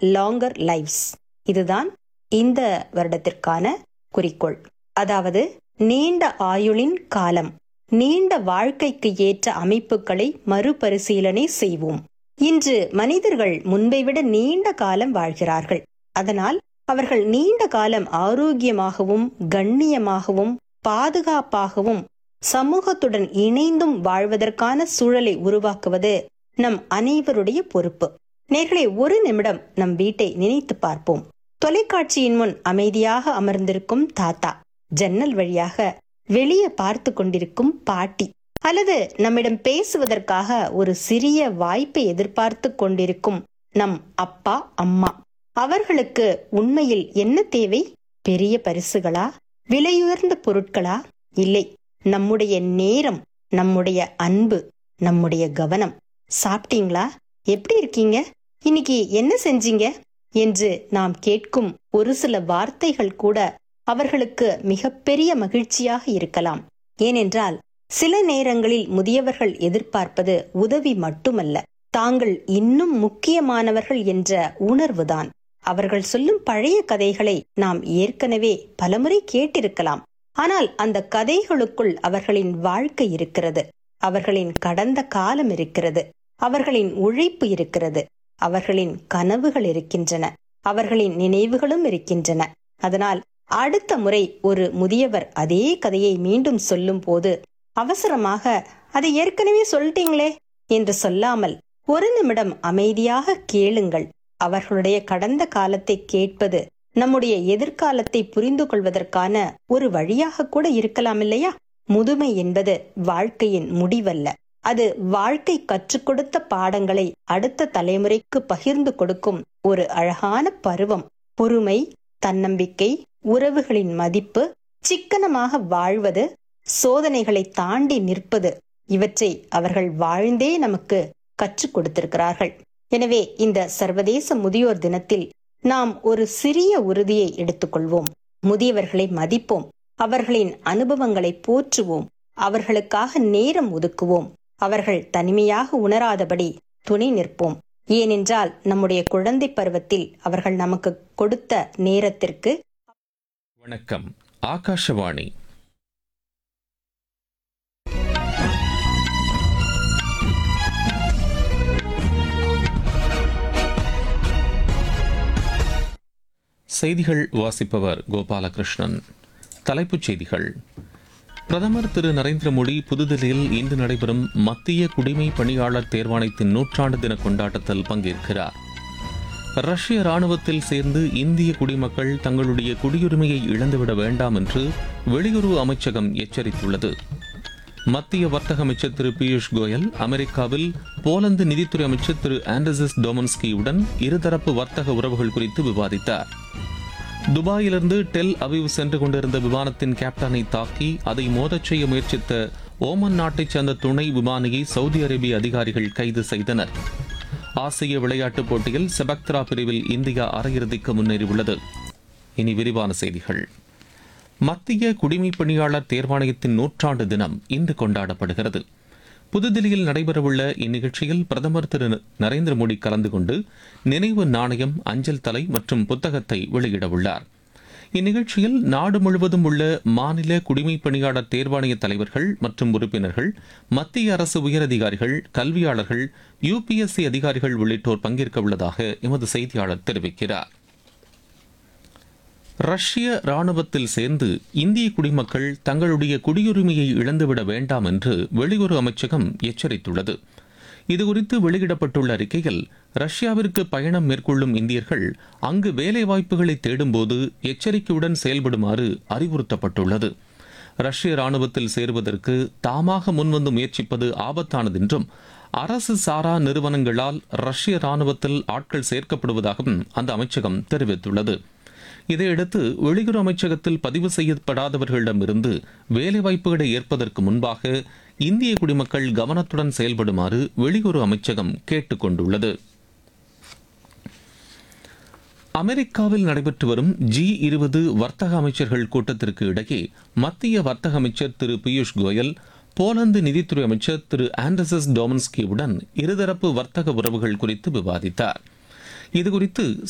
longer lives இதுதான் இந்த வருடத்திற்கான குறிக்கோள் அதாவது நீண்ட ஆயுளின் காலம் நீண்ட வாழ்க்கைக்கு ஏற்ற அமைப்புகளை மறுபரிசீலனை செய்வோம் இன்று மனிதர்கள் முன்பை விட நீண்ட காலம் வாழ்கிறார்கள் அதனால் அவர்கள் நீண்ட காலம் ஆரோக்கியமாகவும் கண்ணியமாகவும் பாதுகாப்பாகவும் சமூகத்துடன் இணைந்தும் வாழ்வதற்கான சூழலை உருவாக்குவது நம் அனைவருடைய பொறுப்பு நேர்களை ஒரு நிமிடம் நம் வீட்டை நினைத்து பார்ப்போம் தொலைக்காட்சியின் முன் அமைதியாக அமர்ந்திருக்கும் தாத்தா ஜன்னல் வழியாக வெளியே பார்த்து கொண்டிருக்கும் பாட்டி அல்லது நம்மிடம் பேசுவதற்காக ஒரு சிறிய வாய்ப்பை எதிர்பார்த்து கொண்டிருக்கும் நம் அப்பா அம்மா அவர்களுக்கு உண்மையில் என்ன தேவை பெரிய பரிசுகளா விலையுயர்ந்த பொருட்களா இல்லை நம்முடைய நேரம் நம்முடைய அன்பு நம்முடைய கவனம் சாப்பிட்டீங்களா எப்படி இருக்கீங்க இன்னைக்கு என்ன செஞ்சீங்க என்று நாம் கேட்கும் ஒரு சில வார்த்தைகள் கூட அவர்களுக்கு மிகப்பெரிய மகிழ்ச்சியாக இருக்கலாம் ஏனென்றால் சில நேரங்களில் முதியவர்கள் எதிர்பார்ப்பது உதவி மட்டுமல்ல தாங்கள் இன்னும் முக்கியமானவர்கள் என்ற உணர்வுதான் அவர்கள் சொல்லும் பழைய கதைகளை நாம் ஏற்கனவே பலமுறை கேட்டிருக்கலாம் ஆனால் அந்த கதைகளுக்குள் அவர்களின் வாழ்க்கை இருக்கிறது அவர்களின் கடந்த காலம் இருக்கிறது அவர்களின் உழைப்பு இருக்கிறது அவர்களின் கனவுகள் இருக்கின்றன அவர்களின் நினைவுகளும் இருக்கின்றன அதனால் அடுத்த முறை ஒரு முதியவர் அதே கதையை மீண்டும் சொல்லும் போது அவசரமாக அதை ஏற்கனவே சொல்லிட்டீங்களே என்று சொல்லாமல் ஒரு நிமிடம் அமைதியாக கேளுங்கள் அவர்களுடைய கடந்த காலத்தை கேட்பது நம்முடைய எதிர்காலத்தை புரிந்து கொள்வதற்கான ஒரு வழியாக கூட இருக்கலாம் இல்லையா முதுமை என்பது வாழ்க்கையின் முடிவல்ல அது வாழ்க்கை கற்றுக் கொடுத்த பாடங்களை அடுத்த தலைமுறைக்கு பகிர்ந்து கொடுக்கும் ஒரு அழகான பருவம் பொறுமை தன்னம்பிக்கை உறவுகளின் மதிப்பு சிக்கனமாக வாழ்வது சோதனைகளை தாண்டி நிற்பது இவற்றை அவர்கள் வாழ்ந்தே நமக்கு கற்றுக் கொடுத்திருக்கிறார்கள் எனவே இந்த சர்வதேச முதியோர் தினத்தில் நாம் ஒரு சிறிய உறுதியை எடுத்துக்கொள்வோம் முதியவர்களை மதிப்போம் அவர்களின் அனுபவங்களை போற்றுவோம் அவர்களுக்காக நேரம் ஒதுக்குவோம் அவர்கள் தனிமையாக உணராதபடி துணை நிற்போம் ஏனென்றால் நம்முடைய குழந்தை பருவத்தில் அவர்கள் நமக்கு கொடுத்த நேரத்திற்கு வணக்கம் ஆகாஷவாணி செய்திகள் வாசிப்பவர் கோபாலகிருஷ்ணன் தலைப்புச் செய்திகள் பிரதமர் திரு நரேந்திர மோடி புதுதில்லியில் இன்று நடைபெறும் மத்திய குடிமை பணியாளர் தேர்வாணையத்தின் நூற்றாண்டு தின கொண்டாட்டத்தில் பங்கேற்கிறார் ரஷ்ய ராணுவத்தில் சேர்ந்து இந்திய குடிமக்கள் தங்களுடைய குடியுரிமையை இழந்துவிட வேண்டாம் என்று வெளியுறவு அமைச்சகம் எச்சரித்துள்ளது மத்திய வர்த்தக அமைச்சர் திரு பியூஷ் கோயல் அமெரிக்காவில் போலந்து நிதித்துறை அமைச்சர் திரு ஆண்டர்சஸ் டோமன்ஸ்கியுடன் இருதரப்பு வர்த்தக உறவுகள் குறித்து விவாதித்தார் துபாயிலிருந்து டெல் அவிவ் சென்று கொண்டிருந்த விமானத்தின் கேப்டனை தாக்கி அதை மோதச் செய்ய முயற்சித்த ஓமன் நாட்டைச் சேர்ந்த துணை விமானியை சவுதி அரேபிய அதிகாரிகள் கைது செய்தனர் ஆசிய விளையாட்டுப் போட்டியில் செபக்த்ரா பிரிவில் இந்தியா அரையிறுதிக்கு முன்னேறியுள்ளது இனி விரிவான செய்திகள் மத்திய குடிமைப் பணியாளர் தேர்வாணையத்தின் நூற்றாண்டு தினம் இன்று கொண்டாடப்படுகிறது புதுதில்லியில் நடைபெறவுள்ள இந்நிகழ்ச்சியில் பிரதமர் திரு நரேந்திர மோடி கலந்து கொண்டு நினைவு நாணயம் அஞ்சல் தலை மற்றும் புத்தகத்தை வெளியிடவுள்ளார் இந்நிகழ்ச்சியில் நாடு முழுவதும் உள்ள மாநில குடிமைப் பணியாளர் தேர்வாணைய தலைவர்கள் மற்றும் உறுப்பினர்கள் மத்திய அரசு உயரதிகாரிகள் கல்வியாளர்கள் யுபிஎஸ்சி அதிகாரிகள் உள்ளிட்டோர் பங்கேற்க உள்ளதாக எமது செய்தியாளர் தெரிவிக்கிறார் ரஷ்ய ராணுவத்தில் சேர்ந்து இந்திய குடிமக்கள் தங்களுடைய குடியுரிமையை இழந்துவிட வேண்டாம் என்று வெளியுறவு அமைச்சகம் எச்சரித்துள்ளது இதுகுறித்து வெளியிடப்பட்டுள்ள அறிக்கையில் ரஷ்யாவிற்கு பயணம் மேற்கொள்ளும் இந்தியர்கள் அங்கு வேலைவாய்ப்புகளை தேடும்போது எச்சரிக்கையுடன் செயல்படுமாறு அறிவுறுத்தப்பட்டுள்ளது ரஷ்ய ராணுவத்தில் சேருவதற்கு தாமாக முன்வந்து முயற்சிப்பது ஆபத்தானது என்றும் அரசு சாரா நிறுவனங்களால் ரஷ்ய ராணுவத்தில் ஆட்கள் சேர்க்கப்படுவதாகவும் அந்த அமைச்சகம் தெரிவித்துள்ளது இதையடுத்து வெளியுறவு அமைச்சகத்தில் பதிவு செய்யப்படாதவர்களிடமிருந்து வேலைவாய்ப்புகளை ஏற்பதற்கு முன்பாக இந்திய குடிமக்கள் கவனத்துடன் செயல்படுமாறு வெளியுறவு அமைச்சகம் கேட்டுக் கொண்டுள்ளது அமெரிக்காவில் நடைபெற்று வரும் ஜி இருபது வர்த்தக அமைச்சர்கள் கூட்டத்திற்கு இடையே மத்திய வர்த்தக அமைச்சர் திரு பியூஷ் கோயல் போலந்து நிதித்துறை அமைச்சர் திரு ஆண்டர்சஸ் டோமன்ஸ்கியுடன் இருதரப்பு வர்த்தக உறவுகள் குறித்து விவாதித்தார் இதுகுறித்து